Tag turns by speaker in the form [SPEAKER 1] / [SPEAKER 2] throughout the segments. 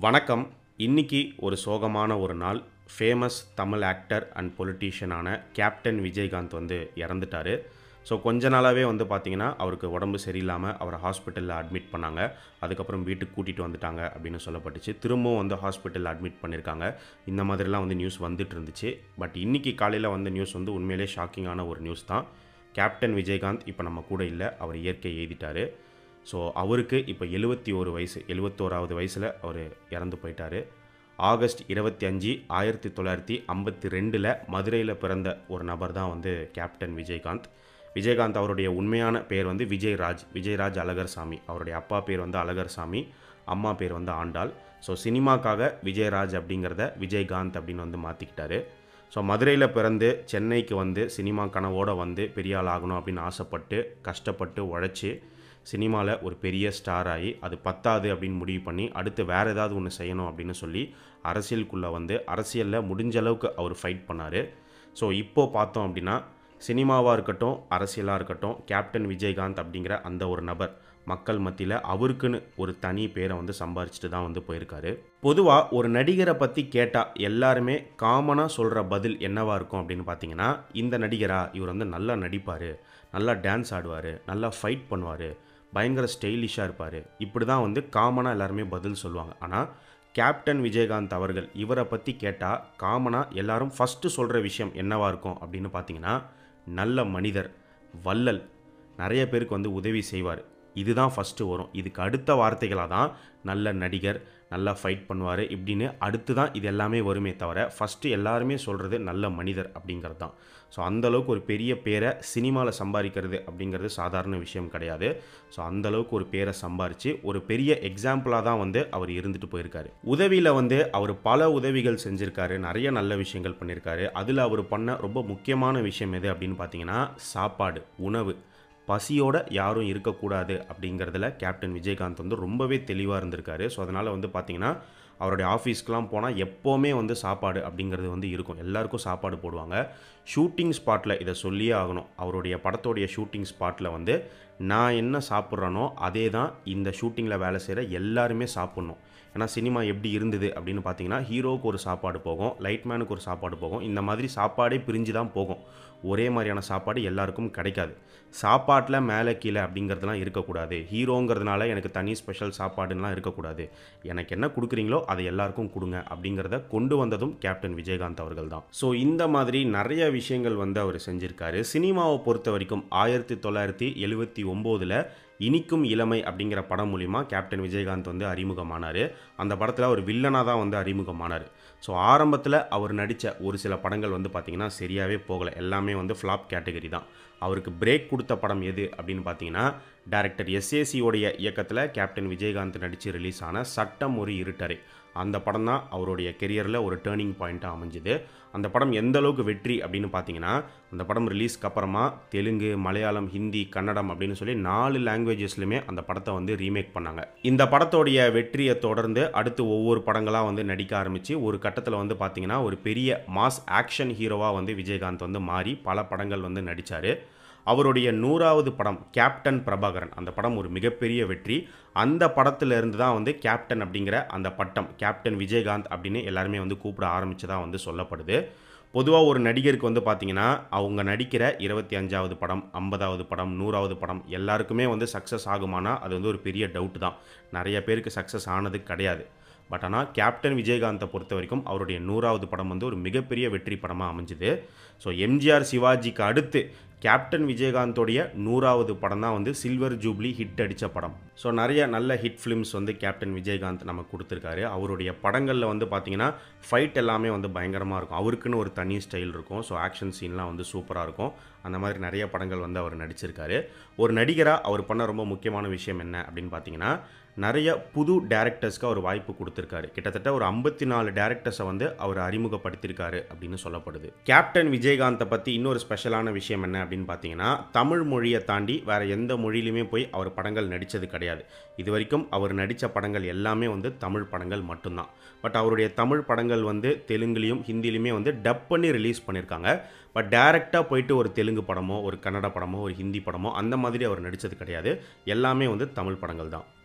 [SPEAKER 1] வணக்கம் இன்னைக்கு ஒரு சோகமான ஒரு நாள் ஃபேமஸ் தமிழ் ஆக்டர் அண்ட் பொலிட்டீஷியனான கேப்டன் விஜயகாந்த் வந்து இறந்துட்டார் ஸோ கொஞ்ச நாளாகவே வந்து பார்த்தீங்கன்னா அவருக்கு உடம்பு சரியில்லாமல் அவரை ஹாஸ்பிட்டலில் அட்மிட் பண்ணாங்க அதுக்கப்புறம் வீட்டுக்கு கூட்டிகிட்டு வந்துட்டாங்க அப்படின்னு சொல்லப்பட்டுச்சு திரும்பவும் வந்து ஹாஸ்பிட்டலில் அட்மிட் பண்ணியிருக்காங்க இந்த மாதிரிலாம் வந்து நியூஸ் வந்துட்டு இருந்துச்சு பட் இன்னைக்கு காலையில் வந்த நியூஸ் வந்து உண்மையிலே ஷாக்கிங்கான ஒரு நியூஸ் தான் கேப்டன் விஜயகாந்த் இப்போ நம்ம கூட இல்லை அவர் இயற்கை எழுதிட்டாரு ஸோ அவருக்கு இப்போ எழுபத்தி ஒரு வயசு எழுபத்தோராவது வயசில் அவர் இறந்து போயிட்டார் ஆகஸ்ட் இருபத்தி அஞ்சு ஆயிரத்தி தொள்ளாயிரத்தி ஐம்பத்தி ரெண்டில் மதுரையில் பிறந்த ஒரு நபர் தான் வந்து கேப்டன் விஜயகாந்த் விஜயகாந்த் அவருடைய உண்மையான பேர் வந்து விஜயராஜ் விஜயராஜ் அழகர்சாமி அவருடைய அப்பா பேர் வந்து அழகர்சாமி அம்மா பேர் வந்து ஆண்டாள் ஸோ சினிமாக்காக விஜயராஜ் அப்படிங்கிறத விஜயகாந்த் அப்படின்னு வந்து மாற்றிக்கிட்டாரு ஸோ மதுரையில் பிறந்து சென்னைக்கு வந்து சினிமா கனவோடு வந்து பெரிய ஆள் ஆகணும் அப்படின்னு ஆசைப்பட்டு கஷ்டப்பட்டு உழைச்சி சினிமாவில் ஒரு பெரிய ஸ்டார் ஆகி அது பத்தாது அப்படின்னு முடிவு பண்ணி அடுத்து வேறு ஏதாவது ஒன்று செய்யணும் அப்படின்னு சொல்லி அரசியலுக்குள்ளே வந்து அரசியலில் முடிஞ்ச அளவுக்கு அவர் ஃபைட் பண்ணார் ஸோ இப்போது பார்த்தோம் அப்படின்னா சினிமாவாக இருக்கட்டும் அரசியலாக இருக்கட்டும் கேப்டன் விஜயகாந்த் அப்படிங்கிற அந்த ஒரு நபர் மக்கள் மத்தியில் அவருக்குன்னு ஒரு தனி பேரை வந்து சம்பாரிச்சிட்டு தான் வந்து போயிருக்காரு பொதுவாக ஒரு நடிகரை பற்றி கேட்டால் எல்லாருமே காமனாக சொல்கிற பதில் என்னவா இருக்கும் அப்படின்னு பார்த்தீங்கன்னா இந்த நடிகரா இவர் வந்து நல்லா நடிப்பார் நல்லா டான்ஸ் ஆடுவார் நல்லா ஃபைட் பண்ணுவார் பயங்கர ஸ்டைலிஷாக இருப்பார் இப்படி தான் வந்து காமனாக எல்லாருமே பதில் சொல்லுவாங்க ஆனால் கேப்டன் விஜயகாந்த் அவர்கள் இவரை பற்றி கேட்டால் காமனாக எல்லாரும் ஃபஸ்ட்டு சொல்கிற விஷயம் என்னவா இருக்கும் அப்படின்னு பார்த்தீங்கன்னா நல்ல மனிதர் வள்ளல் நிறைய பேருக்கு வந்து உதவி செய்வார் இதுதான் ஃபஸ்ட்டு வரும் இதுக்கு அடுத்த வார்த்தைகளாக தான் நல்ல நடிகர் நல்லா ஃபைட் பண்ணுவார் இப்படின்னு அடுத்து தான் இது எல்லாமே வருமே தவிர ஃபஸ்ட்டு எல்லாருமே சொல்கிறது நல்ல மனிதர் அப்படிங்கிறது தான் ஸோ அந்தளவுக்கு ஒரு பெரிய பேரை சினிமாவில் சம்பாதிக்கிறது அப்படிங்கிறது சாதாரண விஷயம் கிடையாது ஸோ அந்தளவுக்கு ஒரு பேரை சம்பாரித்து ஒரு பெரிய எக்ஸாம்பிளாக தான் வந்து அவர் இருந்துட்டு போயிருக்காரு உதவியில் வந்து அவர் பல உதவிகள் செஞ்சுருக்காரு நிறைய நல்ல விஷயங்கள் பண்ணியிருக்காரு அதில் அவர் பண்ண ரொம்ப முக்கியமான விஷயம் எது அப்படின்னு பார்த்தீங்கன்னா சாப்பாடு உணவு பசியோட யாரும் இருக்கக்கூடாது அப்படிங்கிறதுல கேப்டன் விஜயகாந்த் வந்து ரொம்பவே தெளிவாக இருந்திருக்காரு ஸோ அதனால் வந்து பார்த்திங்கன்னா அவருடைய ஆஃபீஸ்க்கெலாம் போனால் எப்போவுமே வந்து சாப்பாடு அப்படிங்கிறது வந்து இருக்கும் எல்லாருக்கும் சாப்பாடு போடுவாங்க ஷூட்டிங் ஸ்பாட்டில் இதை சொல்லியே ஆகணும் அவருடைய படத்தோடைய ஷூட்டிங் ஸ்பாட்டில் வந்து நான் என்ன சாப்பிட்றேனோ அதே தான் இந்த ஷூட்டிங்கில் வேலை செய்கிற எல்லாருமே சாப்பிட்ணும் ஏன்னா சினிமா எப்படி இருந்தது அப்படின்னு பார்த்தீங்கன்னா ஹீரோவுக்கு ஒரு சாப்பாடு போகும் லைட்மேனுக்கு ஒரு சாப்பாடு போகும் இந்த மாதிரி சாப்பாடே பிரிஞ்சு தான் போகும் ஒரே மாதிரியான சாப்பாடு எல்லாருக்கும் கிடைக்காது சாப்பாட்டில் மேலே கீழே அப்படிங்கிறதுலாம் இருக்கக்கூடாது ஹீரோங்கிறதுனால எனக்கு தனி ஸ்பெஷல் சாப்பாடுலாம் இருக்கக்கூடாது எனக்கு என்ன கொடுக்குறீங்களோ அதை எல்லாருக்கும் கொடுங்க அப்படிங்கிறத கொண்டு வந்ததும் கேப்டன் விஜயகாந்த் அவர்கள் தான் ஸோ இந்த மாதிரி நிறைய விஷயங்கள் வந்து அவர் செஞ்சுருக்காரு சினிமாவை பொறுத்த வரைக்கும் ஆயிரத்தி தொள்ளாயிரத்தி எழுபத்தி ஒம்போதில் இனிக்கும் இளமை அப்படிங்கிற படம் மூலிமா கேப்டன் விஜயகாந்த் வந்து அறிமுகமானார் அந்த படத்தில் அவர் வில்லனாக தான் வந்து அறிமுகமானார் ஸோ ஆரம்பத்தில் அவர் நடித்த ஒரு சில படங்கள் வந்து பார்த்திங்கன்னா சரியாகவே போகலை எல்லாமே வந்து ஃப்ளாப் கேட்டகரி தான் அவருக்கு பிரேக் கொடுத்த படம் எது அப்படின்னு பார்த்தீங்கன்னா டேரக்டர் எஸ்ஏசியோடைய இயக்கத்தில் கேப்டன் விஜயகாந்த் நடித்து ரிலீஸ் ஆன சட்டம் ஒரு இருட்டரை அந்த படம் தான் அவருடைய கெரியரில் ஒரு டேர்னிங் பாயிண்ட்டாக அமைஞ்சுது அந்த படம் எந்த அளவுக்கு வெற்றி அப்படின்னு பார்த்தீங்கன்னா அந்த படம் ரிலீஸ்க்கு அப்புறமா தெலுங்கு மலையாளம் ஹிந்தி கன்னடம் அப்படின்னு சொல்லி நாலு லாங்குவேஜஸ்லையுமே அந்த படத்தை வந்து ரீமேக் பண்ணாங்க இந்த படத்தோடைய வெற்றியை தொடர்ந்து அடுத்து ஒவ்வொரு படங்களாக வந்து நடிக்க ஆரம்பித்து ஒரு கட்டத்தில் வந்து பார்த்தீங்கன்னா ஒரு பெரிய மாஸ் ஆக்ஷன் ஹீரோவாக வந்து விஜயகாந்த் வந்து மாறி பல படங்கள் வந்து நடித்தார் அவருடைய நூறாவது படம் கேப்டன் பிரபாகரன் அந்த படம் ஒரு மிகப்பெரிய வெற்றி அந்த படத்திலிருந்து தான் வந்து கேப்டன் அப்படிங்கிற அந்த பட்டம் கேப்டன் விஜயகாந்த் அப்படின்னு எல்லாருமே வந்து கூப்பிட ஆரம்பிச்சதாக வந்து சொல்லப்படுது பொதுவாக ஒரு நடிகருக்கு வந்து பார்த்திங்கன்னா அவங்க நடிக்கிற இருபத்தி அஞ்சாவது படம் ஐம்பதாவது படம் நூறாவது படம் எல்லாருக்குமே வந்து சக்ஸஸ் ஆகுமானா அது வந்து ஒரு பெரிய டவுட் தான் நிறைய பேருக்கு சக்ஸஸ் ஆனது கிடையாது பட் ஆனால் கேப்டன் விஜயகாந்தை பொறுத்த வரைக்கும் அவருடைய நூறாவது படம் வந்து ஒரு மிகப்பெரிய வெற்றி படமாக அமைஞ்சுது ஸோ எம்ஜிஆர் சிவாஜிக்கு அடுத்து கேப்டன் விஜயகாந்தோடைய நூறாவது படம் தான் வந்து சில்வர் ஜூப்ளி ஹிட் அடித்த படம் ஸோ நிறைய நல்ல ஹிட் ஃபிலிம்ஸ் வந்து கேப்டன் விஜயகாந்த் நமக்கு கொடுத்துருக்காரு அவருடைய படங்களில் வந்து பார்த்தீங்கன்னா ஃபைட் எல்லாமே வந்து பயங்கரமாக இருக்கும் அவருக்குன்னு ஒரு தனி ஸ்டைல் இருக்கும் ஸோ ஆக்ஷன் சீன்லாம் வந்து சூப்பராக இருக்கும் அந்த மாதிரி நிறைய படங்கள் வந்து அவர் நடிச்சிருக்காரு ஒரு நடிகராக அவர் பண்ண ரொம்ப முக்கியமான விஷயம் என்ன அப்படின்னு பார்த்தீங்கன்னா நிறைய புது டேரக்டர்ஸ்க்கு அவர் வாய்ப்பு கொடுத்துருக்காரு கிட்டத்தட்ட ஒரு ஐம்பத்தி நாலு டேரக்டர்ஸை வந்து அவர் அறிமுகப்படுத்தியிருக்காரு அப்படின்னு சொல்லப்படுது கேப்டன் விஜயகாந்தை பற்றி இன்னொரு ஸ்பெஷலான விஷயம் என்ன அப்படின்னு பார்த்தீங்கன்னா தமிழ் மொழியை தாண்டி வேறு எந்த மொழியிலுமே போய் அவர் படங்கள் நடித்தது கிடையாது இது வரைக்கும் அவர் நடித்த படங்கள் எல்லாமே வந்து தமிழ் படங்கள் மட்டும்தான் பட் அவருடைய தமிழ் படங்கள் வந்து தெலுங்குலேயும் ஹிந்திலையுமே வந்து டப் பண்ணி ரிலீஸ் பண்ணியிருக்காங்க பட் டேரெக்டாக போயிட்டு ஒரு தெலுங்கு படமோ ஒரு கன்னட படமோ ஒரு ஹிந்தி படமோ அந்த மாதிரி அவர் நடித்தது கிடையாது எல்லாமே வந்து தமிழ் படங்கள் தான்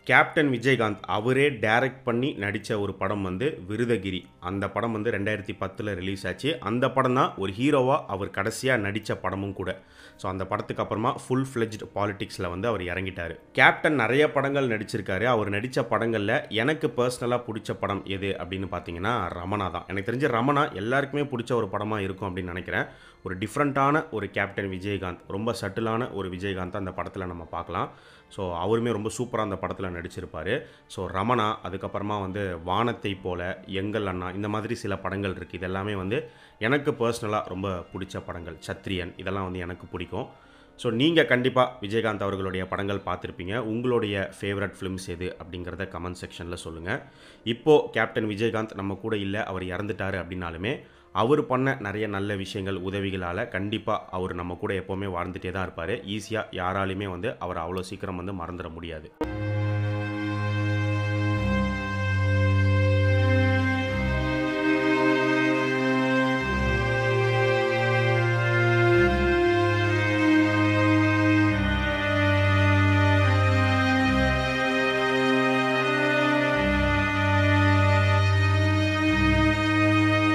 [SPEAKER 1] கேப்டன் விஜயகாந்த் அவரே டைரக்ட் பண்ணி நடித்த ஒரு படம் வந்து விருதகிரி அந்த படம் வந்து ரெண்டாயிரத்தி பத்தில் ரிலீஸ் ஆச்சு அந்த படம் தான் ஒரு ஹீரோவாக அவர் கடைசியாக நடித்த படமும் கூட ஸோ அந்த படத்துக்கு அப்புறமா ஃபுல் ஃப்ளெஜ்டு பாலிடிக்ஸில் வந்து அவர் இறங்கிட்டார் கேப்டன் நிறைய படங்கள் நடிச்சிருக்காரு அவர் நடித்த படங்களில் எனக்கு பர்சனலாக பிடிச்ச படம் எது அப்படின்னு பார்த்தீங்கன்னா ரமணா தான் எனக்கு தெரிஞ்ச ரமணா எல்லாருக்குமே பிடிச்ச ஒரு படமாக இருக்கும் அப்படின்னு நினைக்கிறேன் ஒரு டிஃப்ரெண்ட்டான ஒரு கேப்டன் விஜயகாந்த் ரொம்ப சட்டிலான ஒரு விஜயகாந்த் அந்த படத்தில் நம்ம பார்க்கலாம் ஸோ அவருமே ரொம்ப சூப்பராக அந்த படத்தில் நடிச்சிருப்பார் ஸோ ரமணா அதுக்கப்புறமா வந்து வானத்தை போல எங்கள் அண்ணா இந்த மாதிரி சில படங்கள் இருக்குது இதெல்லாமே வந்து எனக்கு பர்சனலாக ரொம்ப பிடிச்ச படங்கள் சத்ரியன் இதெல்லாம் வந்து எனக்கு பிடிக்கும் ஸோ நீங்கள் கண்டிப்பாக விஜயகாந்த் அவர்களுடைய படங்கள் பார்த்துருப்பீங்க உங்களுடைய ஃபேவரட் ஃபிலிம்ஸ் எது அப்படிங்கிறத கமெண்ட் செக்ஷனில் சொல்லுங்கள் இப்போது கேப்டன் விஜயகாந்த் நம்ம கூட இல்லை அவர் இறந்துட்டார் அப்படின்னாலுமே அவர் பண்ண நிறைய நல்ல விஷயங்கள் உதவிகளால் கண்டிப்பாக அவர் நம்ம கூட எப்போவுமே வாழ்ந்துட்டே தான் இருப்பார் ஈஸியாக யாராலையுமே வந்து அவர் அவ்வளோ சீக்கிரம் வந்து மறந்துட முடியாது